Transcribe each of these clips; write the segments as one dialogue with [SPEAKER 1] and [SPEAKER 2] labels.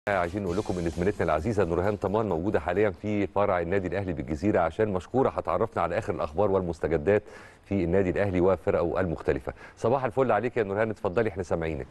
[SPEAKER 1] عايزين نقول لكم ان زميلتنا العزيزه نورهان طمان موجوده حاليا في فرع النادي الاهلي بالجزيره عشان مشكوره هتعرفنا على اخر الاخبار والمستجدات في النادي الاهلي وفرقه المختلفه صباح الفل عليك يا نورهان اتفضلي احنا سامعينك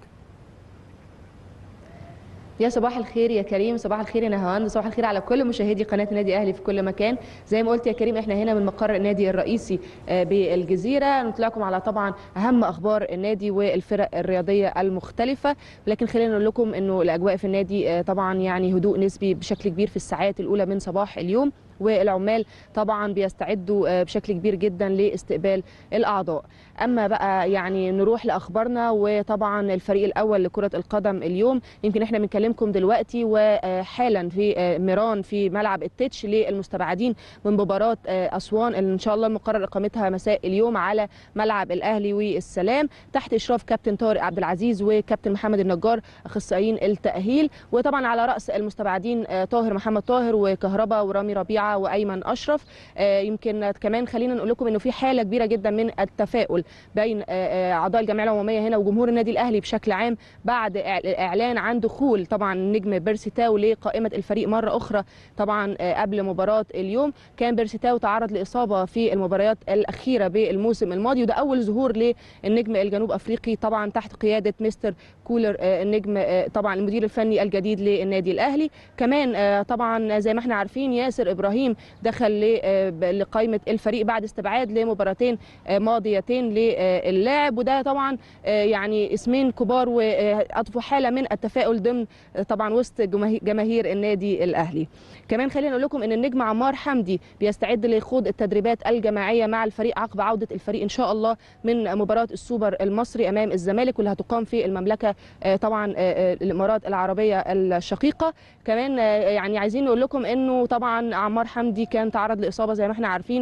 [SPEAKER 2] يا صباح الخير يا كريم صباح الخير يا نهاوند صباح الخير على كل مشاهدي قناه النادي الاهلي في كل مكان زي ما قلت يا كريم احنا هنا من مقر النادي الرئيسي بالجزيره نطلعكم على طبعا اهم اخبار النادي والفرق الرياضيه المختلفه لكن خلينا نقول لكم انه الاجواء في النادي طبعا يعني هدوء نسبي بشكل كبير في الساعات الاولى من صباح اليوم والعمال طبعا بيستعدوا بشكل كبير جدا لاستقبال الاعضاء اما بقى يعني نروح لاخبارنا وطبعا الفريق الاول لكره القدم اليوم يمكن احنا بنكلمكم دلوقتي وحالا في ميران في ملعب التتش للمستبعدين من مباراه اسوان اللي ان شاء الله المقرر اقامتها مساء اليوم على ملعب الاهلي والسلام تحت اشراف كابتن طارق عبد العزيز وكابتن محمد النجار اخصائيين التاهيل وطبعا على راس المستبعدين طاهر محمد طاهر وكهربا ورامي ربيعه وايمن اشرف يمكن كمان خلينا نقول لكم انه في حاله كبيره جدا من التفاؤل بين اعضاء الجمعيه العموميه هنا وجمهور النادي الاهلي بشكل عام بعد الاعلان عن دخول طبعا النجم بيرسي تاو لقائمه الفريق مره اخرى طبعا قبل مباراه اليوم كان بيرسي تاو تعرض لاصابه في المباريات الاخيره بالموسم الماضي وده اول ظهور للنجم الجنوب افريقي طبعا تحت قياده مستر كولر النجم طبعا المدير الفني الجديد للنادي الاهلي كمان طبعا زي ما احنا عارفين ياسر ابراهيم دخل لقائمه الفريق بعد استبعاد لمباراتين ماضيتين للاعب وده طبعا يعني اسمين كبار واضفوا حاله من التفاؤل ضمن طبعا وسط جماهير النادي الاهلي كمان خلينا نقول لكم ان النجم عمار حمدي بيستعد لخوض التدريبات الجماعيه مع الفريق عقب عوده الفريق ان شاء الله من مباراه السوبر المصري امام الزمالك واللي هتقام في المملكه طبعا الامارات العربيه الشقيقه كمان يعني عايزين نقول لكم انه طبعا عمار حمدي كان تعرض لاصابه زي ما احنا عارفين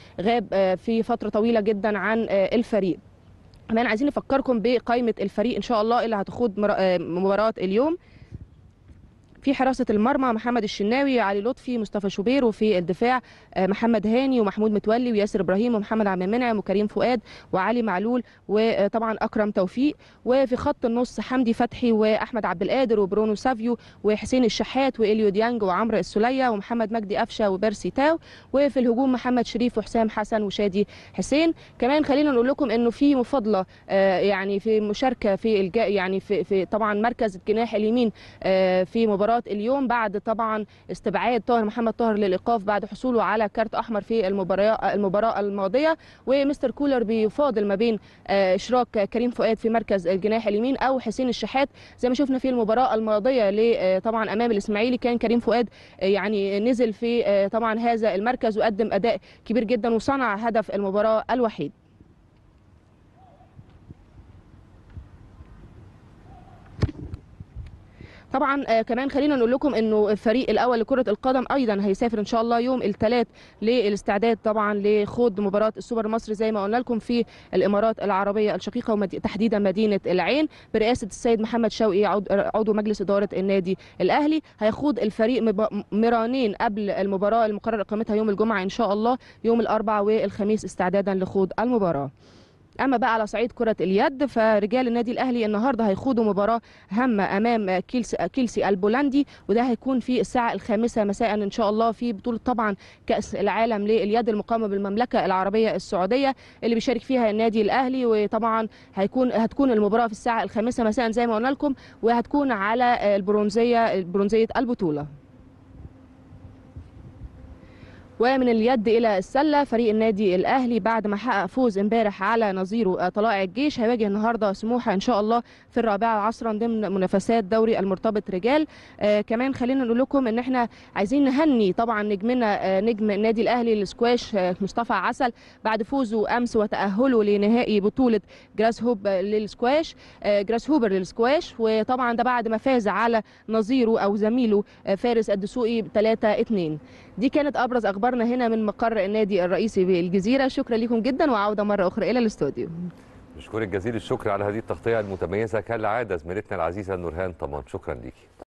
[SPEAKER 2] وغاب في فتره طويله جدا عن الفريق كمان عايزين نفكركم بقائمه الفريق ان شاء الله اللي هتخوض مباراه اليوم في حراسه المرمى محمد الشناوي علي لطفي مصطفى شوبير وفي الدفاع محمد هاني ومحمود متولي وياسر ابراهيم ومحمد عبد المنعم وكريم فؤاد وعلي معلول وطبعا اكرم توفيق وفي خط النص حمدي فتحي واحمد عبد القادر وبرونو سافيو وحسين الشحات واليو ديانج وعمرو السليه ومحمد مجدي قفشه وبيرسي تاو وفي الهجوم محمد شريف وحسام حسن وشادي حسين كمان خلينا نقول لكم انه في مفاضله يعني في مشاركه في الجا يعني في, في طبعا مركز الجناح اليمين في مباراه اليوم بعد طبعا استبعاد طاهر محمد طاهر للايقاف بعد حصوله على كارت احمر في المباراه المباراه الماضيه ومستر كولر بيفاضل ما بين اشراك كريم فؤاد في مركز الجناح اليمين او حسين الشحات زي ما شفنا في المباراه الماضيه طبعا امام الاسماعيلي كان كريم فؤاد يعني نزل في طبعا هذا المركز وقدم اداء كبير جدا وصنع هدف المباراه الوحيد طبعا كمان خلينا نقول لكم انه الفريق الاول لكره القدم ايضا هيسافر ان شاء الله يوم الثلاث للاستعداد طبعا لخوض مباراه السوبر المصري زي ما قلنا لكم في الامارات العربيه الشقيقه وتحديدا مدينه العين برئاسه السيد محمد شوقي عضو مجلس اداره النادي الاهلي هيخوض الفريق ميرانين قبل المباراه المقرر اقامتها يوم الجمعه ان شاء الله يوم الاربعاء والخميس استعدادا لخوض المباراه اما بقى على صعيد كره اليد فرجال النادي الاهلي النهارده هيخوضوا مباراه هامه امام كيلسي, كيلسي البولندي وده هيكون في الساعه الخامسه مساء ان شاء الله في بطوله طبعا كاس العالم لليد المقامه بالمملكه العربيه السعوديه اللي بيشارك فيها النادي الاهلي وطبعا هيكون هتكون المباراه في الساعه الخامسه مساء زي ما قلنا لكم وهتكون على البرونزيه برونزيه البطوله ومن اليد الى السله فريق النادي الاهلي بعد ما حقق فوز امبارح على نظيره طلائع الجيش هيواجه النهارده سموحه ان شاء الله في الرابعه عصرا ضمن منافسات دوري المرتبط رجال آه كمان خلينا نقول لكم ان احنا عايزين نهني طبعا نجمنا آه نجم النادي الاهلي للسكواش آه مصطفى عسل بعد فوزه امس وتاهله لنهائي بطوله جراس هوب للسكواش آه جراس هوبر للسكواش وطبعا ده بعد ما فاز على نظيره او زميله آه فارس الدسوقي 3 2 دي كانت ابرز اخبارنا هنا من مقر النادي الرئيسي بالجزيره شكرا لكم جدا وعوده مره اخرى الى الاستوديو
[SPEAKER 1] بشكرك جزيل الشكر على هذه التغطيه المتميزه كالعاده زميلتنا العزيزه نورهان طمان شكرا ليكي